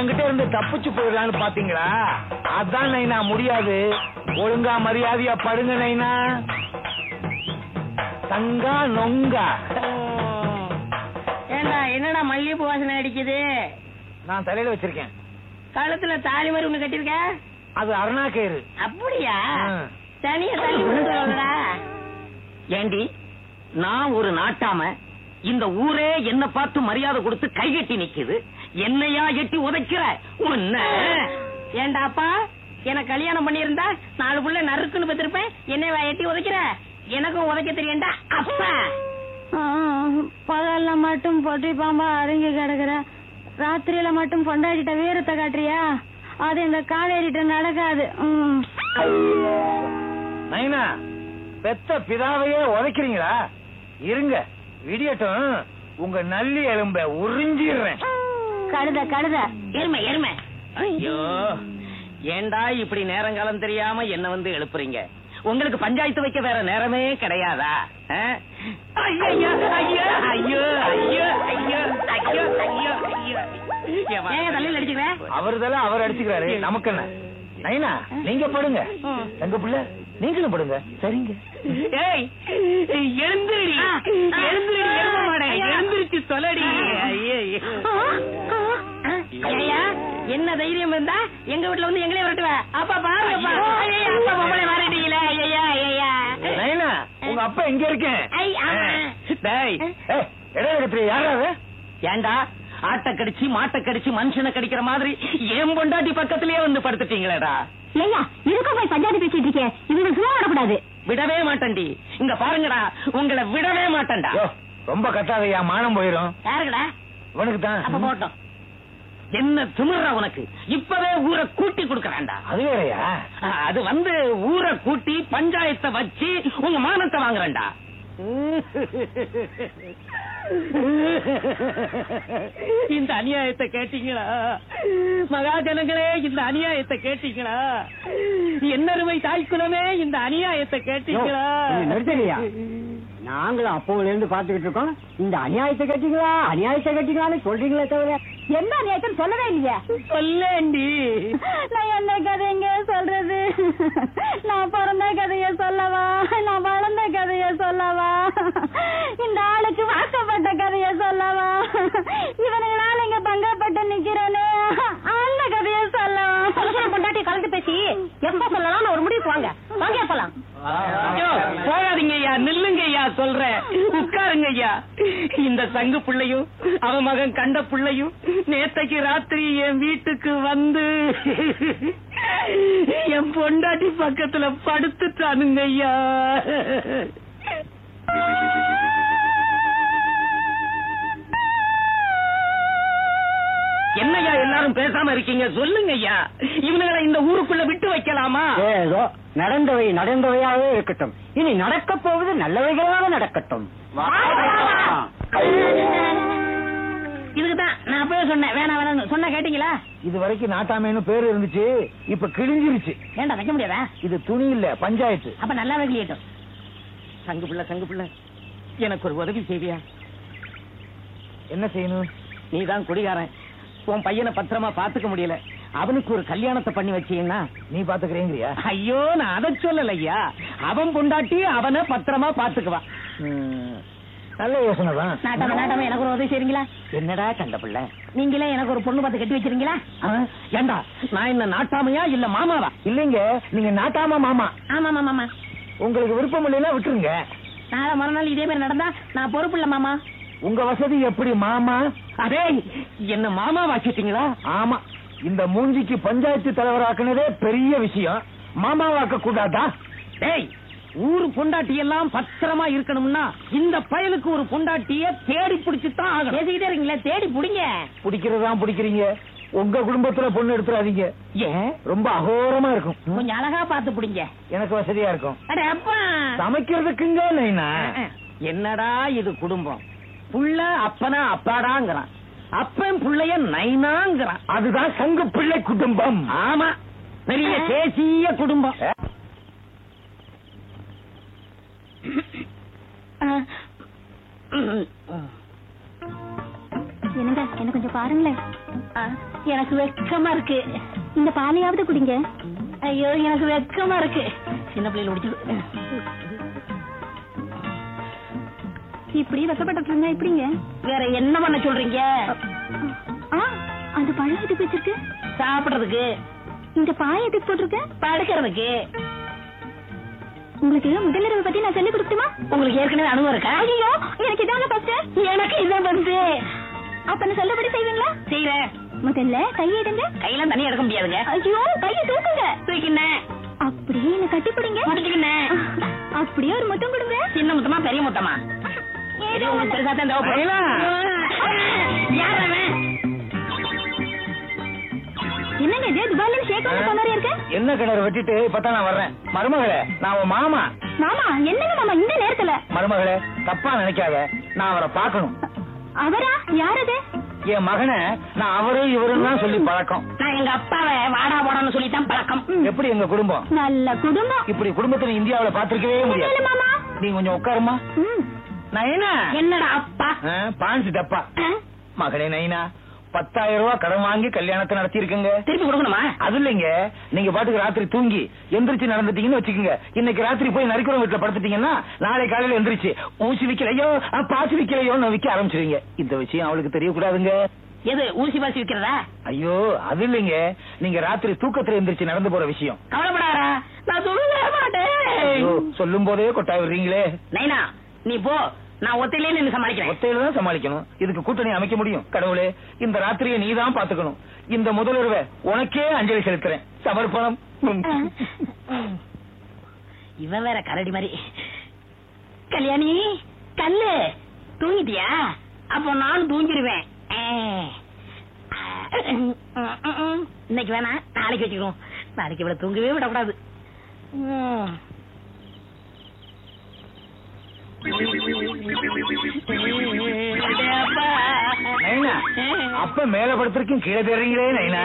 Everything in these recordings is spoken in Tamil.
என்கிட்ட இருந்து தப்பிச்சு போயிடலான்னு பாத்தீங்களா அதான் நைனா முடியாது ஒழுங்கா மரியாதையா படுங்க நைனா தங்கா நொங்கா ஏண்டா என்னடா மல்லிகைப்பூ வாசனை அடிக்குது நான் தலையில வச்சிருக்கேன் கழுத்துல தாலி மாதிரி ஒண்ணு கட்டிருக்க அது அருணா கயிறு அப்படியா ஆ. தனியா தள்ளி விட்டுறா ஏண்டி நான் ஒரு நாட்டாம இந்த ஊரே என்ன பார்த்து மரியாதை கொடுத்து கைகட்டி நிக்குது என்னையா எட்டி உதைக்கிற உன்ன ஏண்டாப்பா எனக்கு கல்யாணம் பண்ணியிருந்தா நாலு புள்ள நறுக்குன்னு பெற்றிருப்பேன் என்னை வா எட்டி உதைக்கிற எனக்கும் உதைக்க தெரியண்டா அப்பா பகல்ல மட்டும் பொட்டி பாம்பா அடங்கி கிடக்குற ராத்திரியில மட்டும் பொண்டாடிட்ட வீரத்தை காட்டுறியா அது இந்த காவேரிட்ட நடக்காது ம். நைனா பெத்த பிதாவையே உதைக்கிறீங்களா இருங்க விடியட்டும் உங்க நல்லி எலும்ப உறிஞ்சிடுறேன் கழுத கழுத எருமை எருமை ஐயோ ஏண்டா இப்படி நேரங்காலம் தெரியாம என்ன வந்து எழுப்புறீங்க உங்களுக்கு பஞ்சாயத்து வைக்க வேற நேரமே கிடையாதா ஆ? ஐயையோ, ஐயோ, ஐயோ, ஐயோ, ஐயோ, ஐயோ, ஐயோ, ஐயோ. ஏம்மா? ஏன் தலையில அடிச்சுக்கிறேன் அவர்தெல்லாம் அவர் அடிச்சுக்கிறாரு நமக்கு என்ன நைனா நீங்க படுங்க எங்க புள்ள நீங்களும் படுங்க சரிங்க ஏய் எழுந்திருடி ஆ, ஆ. எழுந்திருடி எருமை மாடே, ஐயா. எழுந்திருச்சு சொல்லடி ஐயையோ. ஐயா என்ன தைரியம் இருந்தா எங்க வீட்டுல வந்து எங்களே விரட்டுவ அப்பா பாருங்கப்பா ஐயா அப்பா பொம்பளை வரட்டீங்களா ஐயா ஐயா நைனா உங்க அப்பா எங்க இருக்கேன் ஐ ஆமா டேய் ஏய், இடையில கத்திரி யாராவது ஏண்டா ஆட்டை கடிச்சு மாட்டை கடிச்சு மனுஷனை கடிக்கிற மாதிரி ஏன் பொண்டாட்டி பக்கத்திலேயே வந்து படுத்துட்டீங்களேடா ஐயா இதுக்கும் போய் பஞ்சாயத்து பேசிட்டு இருக்கேன் இவங்க சும்மா விடக்கூடாது விடவே மாட்டேன்டி இங்க பாருங்கடா உங்களை விடவே மாட்டேன்டா யோ, ரொம்ப கத்தாதையா மானம் போயிரும் யாருக்குடா இவனுக்கு அப்ப தான் போட்டோம் என்ன திமிர்றா உனக்கு இப்பவே ஊரை கூட்டி கொடுக்கறான்டா அது வேறயா அது வந்து ஊரை கூட்டி பஞ்சாயத்தை வச்சு உங்க மானத்தை வாங்குறேன்டா இந்த அநியாயத்தை கேட்டீங்களா மகாஜனங்களே இந்த அநியாயத்தை கேட்டீங்களா என்னருமை தாய்க்குலமே இந்த அநியாயத்தை கேட்டீங்களா நிறுத்தலையா நாங்களும் அப்போல இருந்து பாத்துக்கிட்டு இருக்கோம் இந்த அநியாயத்தை கட்டிங்களா அநியாயத்தை கட்டிங்களான்னு சொல்றீங்களே தவிர என்ன நேற்று சொல்லவே இல்லையா சொல்லேண்டி நான் என்ன கதைங்க சொல்றது நான் பிறந்த கதைய சொல்லவா நான் வளர்ந்த கதைய சொல்லவா இந்த ஆளுக்கு வாக்கப்பட்ட கதைய சொல்லவா இவனுங்களால இங்க பங்கப்பட்டு நிக்கிறேனே அந்த கதைய சொல்லவா பொண்டாட்டி கலந்து பேசி எப்ப சொல்லலாம்னு ஒரு முடிவு வாங்க வாங்க போலாம் ஐயோ, போகாதீங்க ஐயா நில்லுங்க ஐயா சொல்றேன் உட்காருங்க ஐயா இந்த சங்கு பிள்ளையும் அவன் மகன் கண்ட பிள்ளையும் நேத்தைக்கு ராத்திரி என் வீட்டுக்கு வந்து என் பொண்டாட்டி பக்கத்துல படுத்துட்டானுங்க ஐயா என்னய்யா எல்லாரும் பேசாம இருக்கீங்க சொல்லுங்க ஐயா இவனுங்களை இந்த ஊருக்குள்ள விட்டு வைக்கலாமா ஏதோ நடந்தவை நடந்தவையாவே இருக்கட்டும் இனி நடக்க போவது நல்லவைகளாக நடக்கட்டும் இதுக்குதான் நான் அப்பவே சொன்னேன் வேணாம் வேணாம் சொன்ன கேட்டீங்களா இது வரைக்கும் நாட்டாமேன்னு பேர் இருந்துச்சு இப்ப கிழிஞ்சிருச்சு ஏன்டா வைக்க முடியாதா இது துணி இல்ல பஞ்சாயத்து அப்ப நல்லா வைக்கலையட்டும் சங்கு பிள்ளை சங்கு பிள்ளை எனக்கு ஒரு உதவி செய்வியா என்ன செய்யணும் நீதான் குடிகாரன் உன் பையனை பத்திரமா பாத்துக்க முடியல அவனுக்கு ஒரு கல்யாணத்தை பண்ணி வச்சீங்கன்னா நீ பாத்துக்கிறீங்கயா ஐயோ நான் அதை சொல்லல ஐயா அவன் பொண்டாட்டி அவனை பத்திரமா பாத்துக்குவான் நல்ல யோசனை தான் நாட்டாம நாட்டாம எனக்கு ஒரு உதவி செய்றீங்களா என்னடா கண்ட பிள்ளை நீங்களே எனக்கு ஒரு பொண்ணு பார்த்து கட்டி வச்சிருங்களா ஆ? ஏண்டா நான் என்ன நாட்டாமையா இல்ல மாமாவா இல்லைங்க நீங்க நாட்டாம மாமா ஆமா ஆமா மாமா உங்களுக்கு விருப்பம் இல்லைன்னா விட்டுருங்க நாளை மறுநாள் இதே மாதிரி நடந்தா நான் பொறுப்பு இல்ல மாமா உங்க வசதி எப்படி மாமா அதே என்ன மாமா வாச்சிட்டீங்களா ஆமா இந்த மூஞ்சிக்கு பஞ்சாயத்து தலைவராக்குனதே பெரிய விஷயம் மாமாவாக்க கூடாதா டேய் ஊரு பொண்டாட்டி எல்லாம் பத்திரமா இருக்கணும்னா இந்த பயலுக்கு ஒரு பொண்டாட்டிய தேடி பிடிச்சுதான் ஆகணும் பேசிக்கிட்டே இருக்கீங்களே தேடி புடிங்க பிடிக்கிறதா பிடிக்கிறீங்க உங்க குடும்பத்துல பொண்ணு எடுத்துறாதீங்க ஏன் ரொம்ப அகோரமா இருக்கும் கொஞ்சம் அழகா பார்த்து புடிங்க எனக்கு வசதியா இருக்கும் அட அப்பா சமைக்கிறதுக்குங்க நைனா என்னடா இது குடும்பம் புள்ள அப்பனா அப்பாடாங்கிறான் அப்பன் புள்ளைய நைனாங்கிறான் அதுதான் சங்கு பிள்ளை குடும்பம் ஆமா பெரிய தேசிய குடும்பம் என்னங்க என்ன கொஞ்சம் பாருங்களேன் ஆ, எனக்கு வெக்கமா இருக்கு இந்த பாலையாவது குடிங்க ஐயோ எனக்கு வெக்கமா இருக்கு சின்ன பிள்ளைல முடிச்சு இப்படி வெக்கப்பட்டு இருந்தா எப்படிங்க வேற என்ன பண்ண சொல்றீங்க ஆ அந்த பழம் எதுக்கு வச்சிருக்கு சாப்பிடுறதுக்கு இந்த பாய் எதுக்கு போட்டிருக்கு படுக்கிறதுக்கு உங்களுக்கு முதலிரவு பத்தி நான் சொல்லி கொடுத்துமா உங்களுக்கு ஏற்கனவே அனுபவம் இருக்கா ஐயோ எனக்கு இதாங்க ஃபர்ஸ்ட் எனக்கு இதான் வந்து அப்ப நான் சொல்லபடி செய்வீங்களா செய்யறேன் முதல்ல கையிடுங்க கையெல்லாம் தனியா எடுக்க முடியாதுங்க ஐயோ கையை தூக்குங்க தூக்கினேன் அப்படியே என்ன கட்டி பிடிங்க முடிச்சுக்கினேன் அப்படியே ஒரு முத்தம் கொடுங்க சின்ன முத்தமா பெரிய முத்தமா இது ஏதோ உங்களுக்கு பெருசா தான் மயிலா. யார் அவன் என்னங்க இது துபாயில ஷேக் வந்து போனாரே இருக்கு என்ன கிணறு வெட்டிட்டு இப்பதான் நான் வர்றேன் மருமகளே நான் உன் மாமா மாமா என்னங்க மாமா இந்த நேரத்துல மருமகளே தப்பா நினைக்காத நான் அவரை பார்க்கணும் அவரா யார் அது என் மகனை நான் அவரு இவருன்னு தான் சொல்லி பழக்கம் நான் எங்க அப்பாவை வாடா போடான்னு சொல்லித்தான் பழக்கம் எப்படி எங்க குடும்பம் நல்ல குடும்பம் இப்படி குடும்பத்தை நீ இந்தியாவுல பாத்திருக்கவே இல்ல முடியாது மாமா நீ கொஞ்சம் உட்காருமா ம். நைனா என்னடா அப்பா ஆ, பான்சி டப்பா ஆ? மகளே நைனா பத்தாயிரம் ரூபாய் கடன் வாங்கி கல்யாணத்தை நடத்தி இருக்கங்க திருப்பி கொடுக்கணுமா அது இல்லைங்க நீங்க பாட்டுக்கு ராத்திரி தூங்கி எந்திரிச்சு நடந்துட்டீங்கன்னு வச்சுக்கோங்க இன்னைக்கு ராத்திரி போய் நரிக்குறம் வீட்டுல படுத்துட்டீங்கன்னா நாளை காலையில எந்திரிச்சு ஊசி விக்கலையோ ஆ, பாசி விக்கலையோன்னு விக்க ஆரம்பிச்சிருவீங்க இந்த விஷயம் அவளுக்கு தெரியக்கூடாதுங்க எது ஊசி பாசி விக்கிறதா ஐயோ அது இல்லைங்க நீங்க ராத்திரி தூக்கத்துல எந்திரிச்சு நடந்து போற விஷயம் கவலைப்படாரா நான் சொல்லவே மாட்டேன் ஐயோ, சொல்லும் போதே கொட்டாய் விடுறீங்களே நைனா நீ போ நான் ஒத்தையிலே நின்னு சமாளிக்கிறேன் ஒத்தையில தான் சமாளிக்கணும் இதுக்கு கூட்டணி அமைக்க முடியும் கடவுளே இந்த ராத்திரியை நீ தான் பாத்துக்கணும் இந்த முதலுறவை உனக்கே அஞ்சலி செலுத்துறேன் சமர்ப்பணம் இவன் வேற கரடி மாதிரி கல்யாணி கல்லு தூங்கிட்டியா அப்போ நானும் தூங்கிடுவேன் ஆ. இன்னைக்கு வேணா நாளைக்கு வச்சுக்கிறோம் நாளைக்கு இவ்வளவு தூங்கவே விடக்கூடாது ம். அப்பா. நைனா அப்ப மேல படுத்திருக்கும் கீழே தெரியுங்களே நைனா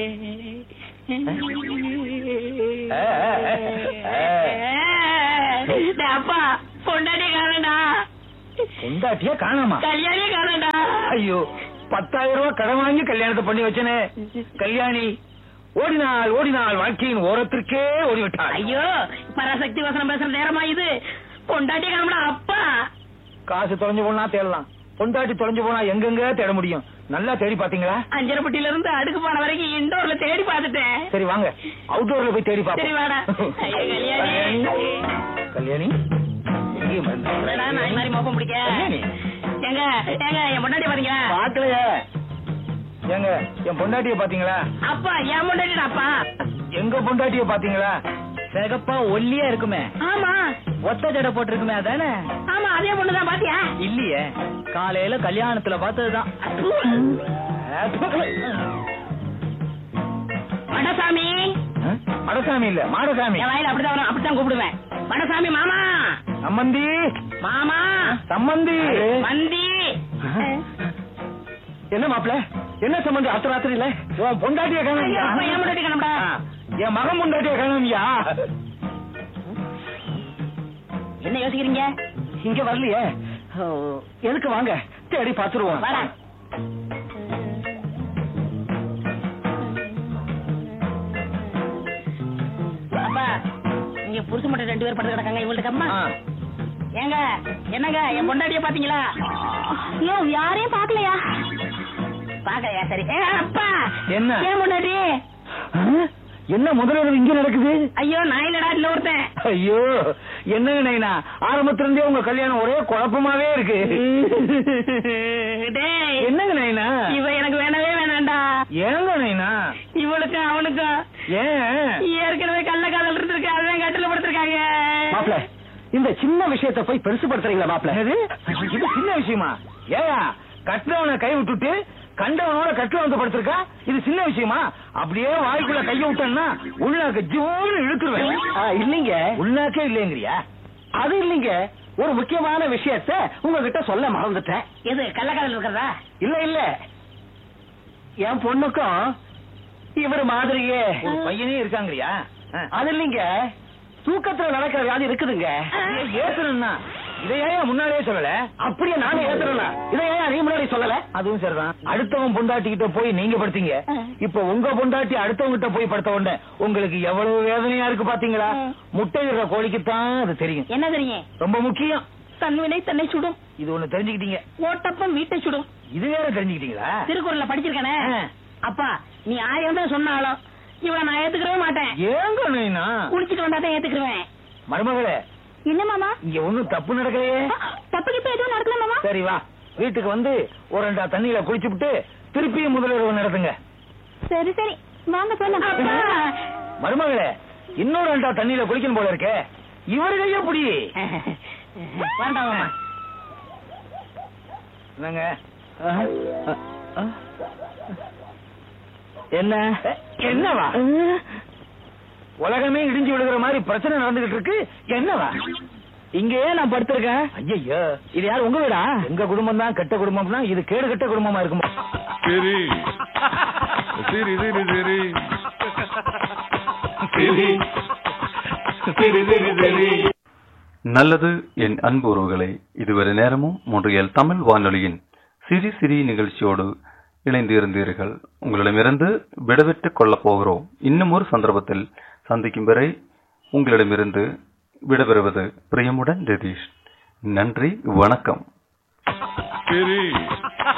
ஆ, ஆ, ஆ, ஆ. டேய் அப்பா பொண்டாட்டி காணடா பொண்டாட்டியா காணாமா கல்யாணி காணடா ஐயோ பத்தாயிரம் ரூபாய் கடன் வாங்கி கல்யாணத்தை பண்ணி வச்சனே கல்யாணி ஓடினாள் ஓடினாள் வாழ்க்கையின் ஓரத்திற்கே ஓடிவிட்டாள் ஐயோ பராசக்தி வசனம் பேசுற நேரமா இது பொண்டாட்டி காணடா அப்பா காசு தொலைஞ்சு போனா தேடலாம் பொண்டாட்டி தொலைஞ்சு போனா எங்கெங்க தேட முடியும் நல்லா தேடி பாத்தீங்களா அஞ்சரப்பட்டியில இருந்து அடுக்கு போன வரைக்கும் இண்டோர்ல தேடி பார்த்துட்டேன் சரி வாங்க அவுட்டோர்ல போய் தேடி சரி வாடா பாப்போம் ஐயோ கல்யாணி கல்யாணி எங்கே மறந்து? என்னடா நாய் மாதிரி மோப்பம் பிடிக்க கல்யாணி. ஏங்க ஏங்க என் பொண்டாட்டி பாத்தீங்களா பாக்கலையே ஏங்க என் பொண்டாட்டிய பாத்தீங்களா அப்பா என் பொண்டாட்டிடா அப்பா எங்க பொண்டாட்டிய பாத்தீங்களா சிகப்பா ஒல்லியா இருக்குமே ஆமா ஒத்த ஜடை போட்டிருக்குமே அதானே ஆமா அதே பொண்ணுதான் பாத்தியா இல்லையே காலையில கல்யாணத்துல பார்த்ததுதான் வடசாமி மடசாமி இல்ல மாடசாமி என் வாயில அப்படிதான் வரும் அப்படித்தான் கூப்பிடுவேன் வடசாமி மாமா சம்மந்தி மாமா சம்மந்தி மந்தி என்ன மாப்பிள என்ன சம்பந்தி அத்த ராத்திரியில உன் பொண்டாட்டிய ஐயோ, அப்பா, என் காணும் பொண்டாட்டி காணோம்டா. என் மகன் பொண்டாட்டிய காணும்யா என்ன யோசிக்கிறீங்க இங்க வரலையே ஓ, எதுக்கு வாங்க தேடி பாத்துருவோம் வாடா அப்பா இங்க புருஷ மட்டும் ரெண்டு பேர் படுத்து கிடக்காங்க இவள்கிட்ட கம்மா ஆ. ஏங்க என்னங்க என் பொண்டாட்டிய பாத்தீங்களா ஐயோ யாரையும் பாக்கலையா பாக்கலையா சரி ஏ, அப்பா என்ன? ஏன் பொண்டாட்டி ஆ? என்ன முதல்வர் இங்க நடக்குது ஐயோ நான் இல்லடா இல்ல ஒருத்தன் ஐயோ என்னங்க நைனா ஆரம்பத்துல இருந்தே உங்க கல்யாணம் ஒரே குழப்பமாவே இருக்கு டேய் என்னங்க நைனா இவ எனக்கு வேணவே வேணாம்டா ஏங்க நைனா இவளுக்கும் அவனுக்கும் ஏன் ஏற்கனவே கள்ள காதல் இருந்திருக்கு அதான் கட்டில படுத்திருக்காங்க மாப்ள இந்த சின்ன விஷயத்தை போய் பெருசுபடுத்துறீங்களா மாப்ள இது சின்ன விஷயமா ஏயா கட்டுறவனை கை விட்டுட்டு கண்டவனோட கட்டு வந்து படுத்திருக்கா இது சின்ன விஷயமா அப்படியே வாய்க்குள்ள கைய விட்டேன்னா உள்நாக்க ஜோன்னு இழுத்துருவேன் இல்லீங்க உள்நாக்கே இல்லைங்கிறியா அது இல்லீங்க ஒரு முக்கியமான விஷயத்த உங்ககிட்ட சொல்ல மறந்துட்டேன் எது கள்ள காதல் இருக்கிறதா இல்ல இல்ல என் பொண்ணுக்கும் இவர் மாதிரியே ஒரு பையனே இருக்காங்கறியா அது இல்லைங்க தூக்கத்துல நடக்கிற வியாதி இருக்குதுங்க ஏத்தணும்னா இதை ஏன் முன்னாடியே சொல்லல அப்படியே நானே ஏத்துறேன் இதை ஏன் நீ முன்னாடி சொல்லல அதுவும் சரிதான் அடுத்தவன் பொண்டாட்டி கிட்ட போய் நீங்க படுத்தீங்க இப்ப உங்க பொண்டாட்டி அடுத்தவங்க கிட்ட போய் படுத்த உடனே உங்களுக்கு எவ்வளவு வேதனையா இருக்கு பாத்தீங்களா முட்டையிடுற கோழிக்கு தான் அது தெரியும் என்ன தெரியும் ரொம்ப முக்கியம் தன்வினை தன்னை சுடும் இது ஒண்ணு தெரிஞ்சுக்கிட்டீங்க ஓட்டப்பம் வீட்டை சுடும் இது வேற தெரிஞ்சுக்கிட்டீங்களா திருக்குறள்ல படிச்சிருக்கானே ஆ. அப்பா நீ ஆயிரம் தான் சொன்னாலும் இவள நான் ஏத்துக்கவே மாட்டேன் ஏங்க நைனா குளிச்சிட்டு வந்தா தான் ஏத்துக்குருவேன் மருமகளே என்ன மாமா இங்க ஒண்ணும் தப்பு நடக்கலையே தப்பு கிட்ட எதுவும் நடக்கல மாமா சரி வா வீட்டுக்கு வந்து ஒரு ரெண்டா தண்ணியில குளிச்சுப்புட்டு திருப்பியும் முதலிரவு நடத்துங்க சரி சரி வாங்க போலாம் மருமகளே இன்னொரு ரெண்டா தண்ணியில குளிக்கணும் போல இருக்கே இவரு கைய புடி வேண்டாம் மாமா என்னங்க என்ன என்னவா உலகமே இடிஞ்சு விழுகிற மாதிரி பிரச்சனை நடந்துகிட்டு இருக்கு என்னவா இங்கேயே நான் படுத்திருக்கேன் ஐயோ இது யார் உங்க வீடா எங்க குடும்பம் தான் கெட்ட குடும்பம்னா இது கேடு கெட்ட குடும்பமா இருக்குமா சரி சரி சரி சரி சரி சரி சரி சரி நல்லது என் அன்பு உறவுகளே இதுவரை நேரமும் மொன்றியல் தமிழ் வானொலியின் சிரி சிரி நிகழ்ச்சியோடு இணைந்து இருந்தீர்கள் உங்களிடமிருந்து விடைபெற்றுக் கொள்ளப் போகிறோம் இன்னும் ஒரு சந்தர்ப்பத்தில் சந்திக்கும் வரை உங்களிடமிருந்து விடைபெறுவது பிரியமுடன் ரதீஷ் நன்றி வணக்கம் சரி